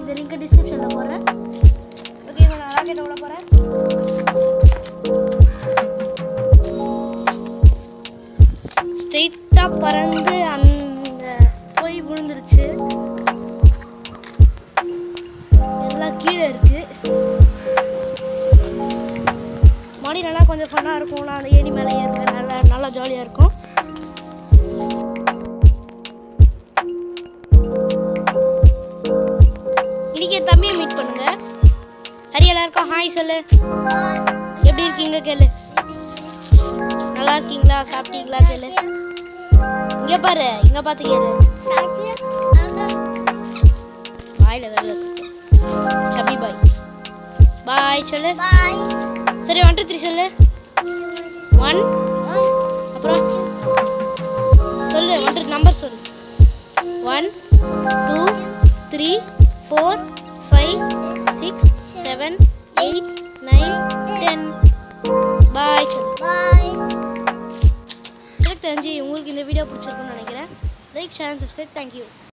இந்த லிங்க் டிஸ்கிரிப்ஷனில் போடுறேன் ஓகே இப்போ நான் ராக்கெட்டை விட போகிறேன் ஸ்ட்ரெயிட்டாக பறந்து அந்த போய் விழுந்துருச்சு எல்லாம் கீழே இருக்கு மாடி நல்லா கொஞ்சம் ஃபன்னாக இருக்கும் நான் அந்த ஏணி மேலே ஏற்க நல்லா நல்லா ஜாலியாக இருக்கும் இன்னைக்கு என் தம்பியை மீட் பண்ணுங்க ஹரி எல்லாருக்கும் ஹாய் சொல்லு எப்படி இருக்கீங்க கேளு நல்லா இருக்கீங்களா சாப்பிட்டீங்களா கேளு இங்க பாரு இங்க பார்த்து கேளு வாயில வரல சபி பாய் பாய் சொல்லு சரி ஒன் டூ த்ரீ சொல்லு ஒன் அப்புறம் சொல்லு ஒன் டூ நம்பர் சொல்லு one two three four five six seven eight nine ten bye சொல்லு எனக்கு தெரிஞ்சு உங்களுக்கு இந்த வீடியோ பிடிச்சிருக்குன்னு நினைக்கிறேன் லைக் ஷேர் சப்ஸ்கிரைப் தேங்க்யூ